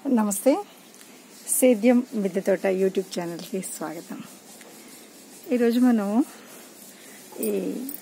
నమస్తే సేద్యం మిద్దె తోట యూట్యూబ్ ఛానల్కి స్వాగతం ఈరోజు మనం ఈ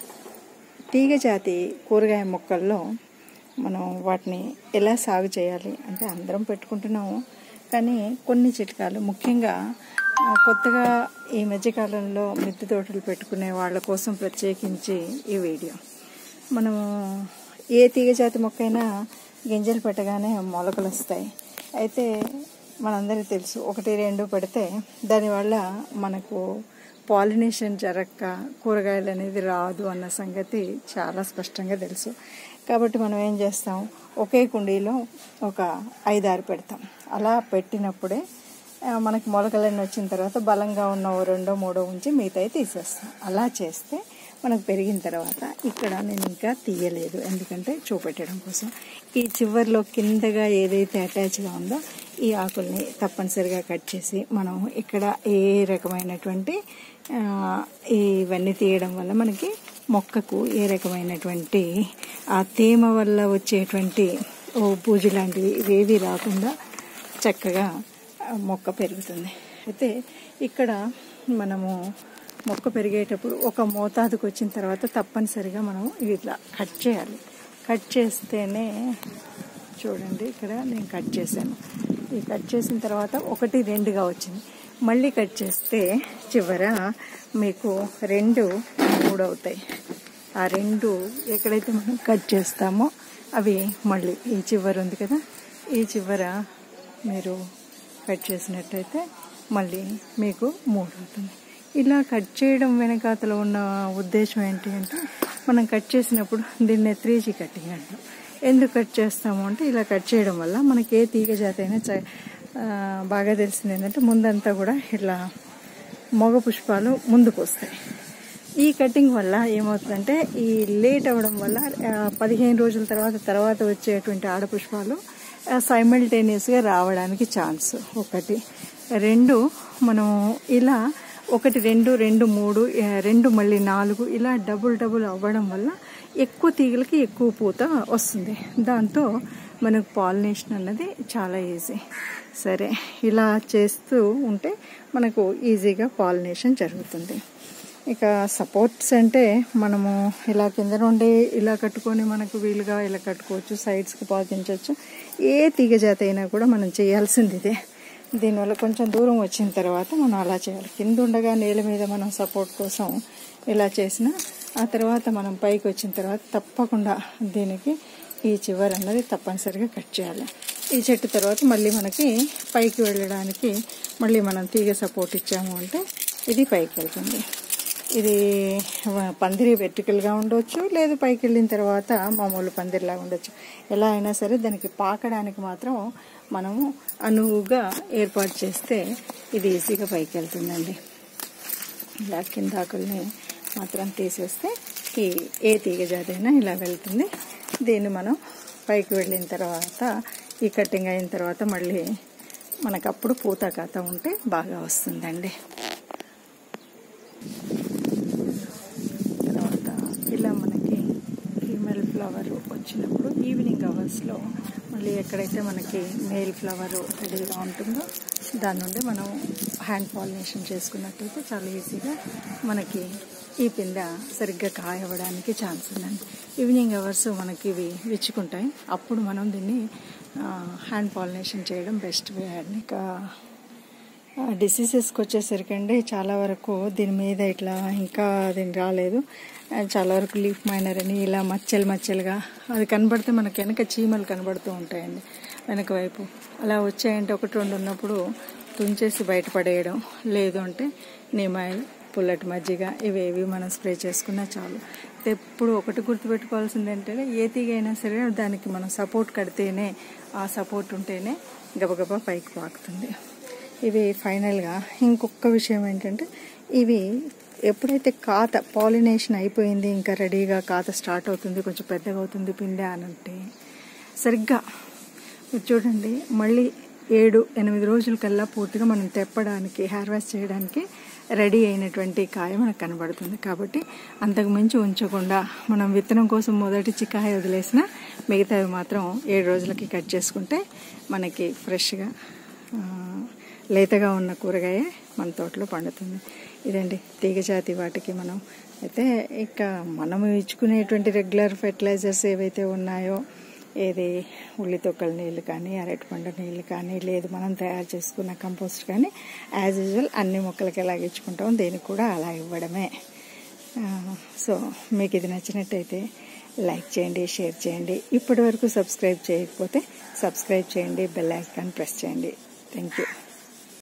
తీగ జాతి కూరగాయ మొక్కల్లో మనం వాటిని ఎలా సాగు చేయాలి అంటే అందరం పెట్టుకుంటున్నాము కానీ కొన్ని చిట్కాలు ముఖ్యంగా ఆ, కొత్తగా ఈ మధ్యకాలంలో మిద్దె తోటలు పెట్టుకునే వాళ్ళ కోసం ప్రత్యేకించి ఈ వీడియో మనము ఏ తీగ జాతి మొక్కైనా గింజలు పెట్టగానే మొలకలు వస్తాయి అయితే మనందరికీ తెలుసు ఒకటి రెండు పెడితే దానివల్ల మనకు పాలినేషన్ జరగక కూరగాయలు అనేది రాదు అన్న సంగతి చాలా స్పష్టంగా తెలుసు కాబట్టి మనం ఏం చేస్తాం ఒకే కుండీలో ఒక ఐదారు పెడతాం అలా పెట్టినప్పుడే ఆ, మనకి మొలకలన్నీ వచ్చిన తర్వాత బలంగా ఉన్న ఓ రెండో మూడో ఉంచి మిగతాయి తీసేస్తాం అలా చేస్తే మనకు పెరిగిన తర్వాత ఇక్కడ నేను ఇంకా తీయలేదు ఎందుకంటే చూపెట్టడం కోసం ఈ చివర్లో కిందగా ఏదైతే అటాచ్గా ఉందో ఈ ఆకుల్ని తప్పనిసరిగా కట్ చేసి మనం ఇక్కడ ఏ రకమైనటువంటి ఆ, ఇవన్నీ తీయడం వల్ల మనకి మొక్కకు ఏ రకమైనటువంటి ఆ తేమ వల్ల వచ్చేటువంటి ఓ బూజు లాంటివి ఇవేవి రాకుండా చక్కగా ఆ మొక్క పెరుగుతుంది అయితే ఇక్కడ మనము మొక్క పెరిగేటప్పుడు ఒక మోతాదుకు వచ్చిన తర్వాత తప్పనిసరిగా మనం ఇట్లా కట్ చేయాలి కట్ చేస్తేనే చూడండి ఇక్కడ నేను కట్ చేశాను ఈ కట్ చేసిన తర్వాత ఒకటి రెండుగా వచ్చింది మళ్ళీ కట్ చేస్తే చివర మీకు రెండు మూడు అవుతాయి ఆ రెండు ఎక్కడైతే మనం కట్ చేస్తామో అవి మళ్ళీ ఈ చివర ఉంది కదా ఈ చివర మీరు కట్ చేసినట్టయితే మళ్ళీ మీకు మూడు అవుతుంది ఇలా కట్ చేయడం వెనకాతలో ఉన్న ఉద్దేశం ఏంటి అంటే మనం కట్ చేసినప్పుడు దీన్ని త్రీ జీ కటింగ్ అంటాం ఎందుకు కట్ చేస్తాము అంటే ఇలా కట్ చేయడం వల్ల మనకి ఏ తీగ జాతి అయినా చ- ఆ, బాగా తెలిసింది ఏంటంటే ముందంతా కూడా ఇట్లా మొగ పుష్పాలు ముందుకు వస్తాయి ఈ కటింగ్ వల్ల ఏమవుతుందంటే ఈ లేట్ అవ్వడం వల్ల ఆ, పదిహేను రోజుల తర్వాత తర్వాత వచ్చేటువంటి ఆడపుష్పాలు సైమల్టేనియస్గా రావడానికి ఛాన్స్ ఒకటి రెండు మనం ఇలా ఒకటి రెండు రెండు మూడు ఆ, రెండు మళ్ళీ నాలుగు ఇలా డబుల్ డబుల్ అవ్వడం వల్ల ఎక్కువ తీగలకి ఎక్కువ పూత వస్తుంది దాంతో మనకు పాలినేషన్ అన్నది చాలా ఈజీ సరే ఇలా చేస్తూ ఉంటే మనకు ఈజీగా పాలినేషన్ జరుగుతుంది ఇక సపోర్ట్స్ అంటే మనము ఇలా కింద నుండి ఇలా కట్టుకొని మనకు వీలుగా ఇలా కట్టుకోవచ్చు సైడ్స్కి పాతించవచ్చు ఏ తీగ జాతి అయినా కూడా మనం చేయాల్సింది ఇదే దీనివల్ల కొంచెం దూరం వచ్చిన తర్వాత మనం అలా చేయాలి కింద ఉండగా నేల మీద మనం సపోర్ట్ కోసం ఇలా చేసిన ఆ తర్వాత మనం పైకి వచ్చిన తర్వాత తప్పకుండా దీనికి ఈ చివరి అన్నది తప్పనిసరిగా కట్ చేయాలి ఈ చెట్టు తర్వాత మళ్ళీ మనకి పైకి వెళ్ళడానికి మళ్ళీ మనం తీగ సపోర్ట్ ఇచ్చాము అంటే ఇది పైకి వెళ్తుంది ఇది వ- పందిరి వెర్టికల్గా ఉండొచ్చు లేదు పైకి వెళ్ళిన తర్వాత మామూలు పందిరిలాగా ఉండొచ్చు ఎలా అయినా సరే దానికి పాకడానికి మాత్రం మనము అనువుగా ఏర్పాటు చేస్తే ఇది ఈజీగా పైకి వెళ్తుందండి ఇలా కింద ఆకుల్ని మాత్రం తీసేస్తే ఈ ఏ తీగ జాతైనా ఇలా వెళ్తుంది దీన్ని మనం పైకి వెళ్ళిన తర్వాత ఈ కటింగ్ అయిన తర్వాత మళ్ళీ మనకు అప్పుడు పూత కథ ఉంటే బాగా వస్తుందండి తర్వాత ఇలా మనకి ఫీమేల్ ఫ్లవర్ వచ్చినప్పుడు ఈవినింగ్ అవర్స్లో మళ్ళీ ఎక్కడైతే మనకి మేల్ ఫ్లవర్ రెడీగా ఉంటుందో దాని నుండి మనం హ్యాండ్ పాలినేషన్ చేసుకున్నట్టయితే చాలా ఈజీగా మనకి ఈ పింద సరిగ్గా కాయవడానికి ఛాన్స్ ఉందండి ఈవినింగ్ అవర్స్ మనకి ఇవి విచ్చుకుంటాయి అప్పుడు మనం దీన్ని హ్యాండ్ పాలినేషన్ చేయడం బెస్ట్ వే అండి ఇంకా డిసీజెస్కి వచ్చేసరికి అండి చాలా వరకు దీని మీద ఇట్లా ఇంకా దీని రాలేదు ఆ, చాలా వరకు లీఫ్ మైనర్ అని ఇలా మచ్చలు మచ్చలుగా అది కనబడితే మనకి వెనక చీమలు కనబడుతూ ఉంటాయండి వెనక వైపు అలా వచ్చాయంటే ఒకటి రెండు ఉన్నప్పుడు తుంచేసి బయటపడేయడం లేదు అంటే నిమాయిల్ పుల్లటి మజ్జిగ ఇవేవి మనం స్ప్రే చేసుకున్నా చాలు అయితే ఎప్పుడు ఒకటి గుర్తుపెట్టుకోవాల్సింది ఏంటంటే ఏ తీగ అయినా సరే దానికి మనం సపోర్ట్ కడితేనే ఆ సపోర్ట్ ఉంటేనే గబగబా పైకి పాకుతుంది ఇవి ఫైనల్గా ఇంకొక విషయం ఏంటంటే ఇవి ఎప్పుడైతే కాత పాలినేషన్ అయిపోయింది ఇంకా రెడీగా కాత స్టార్ట్ అవుతుంది కొంచెం పెద్దగా అవుతుంది పిండి అని అంటే సరిగ్గా మీరు చూడండి మళ్ళీ ఏడు ఎనిమిది రోజుల కల్లా పూర్తిగా మనం తెప్పడానికి హార్వెస్ట్ చేయడానికి రెడీ అయినటువంటి కాయ మనకు కనబడుతుంది కాబట్టి అంతకు మించి ఉంచకుండా మనం విత్తనం కోసం మొదటి చికాయ వదిలేసిన మిగతావి మాత్రం ఏడు రోజులకి కట్ చేసుకుంటే మనకి ఫ్రెష్గా ఆ, లేతగా ఉన్న కూరగాయ మన తోటలో పండుతుంది ఇదండి తీగజాతి వాటికి మనం అయితే ఇక మనం ఇచ్చుకునేటువంటి రెగ్యులర్ ఫెర్టిలైజర్స్ ఏవైతే ఉన్నాయో ఏది ఉల్లి తొక్కల నీళ్ళు కానీ అరటిపండు నీళ్ళు కానీ లేదు మనం తయారు చేసుకున్న కంపోస్ట్ కానీ యాజ్ యూజువల్ అన్ని మొక్కలకి ఎలాగ ఇచ్చుకుంటాం దీనికి కూడా అలా ఇవ్వడమే ఆ, సో మీకు ఇది నచ్చినట్టయితే లైక్ చేయండి షేర్ చేయండి ఇప్పటి వరకు సబ్స్క్రైబ్ చేయకపోతే సబ్స్క్రైబ్ చేయండి బెల్ ఐకాన్ ప్రెస్ చేయండి థ్యాంక్ యూ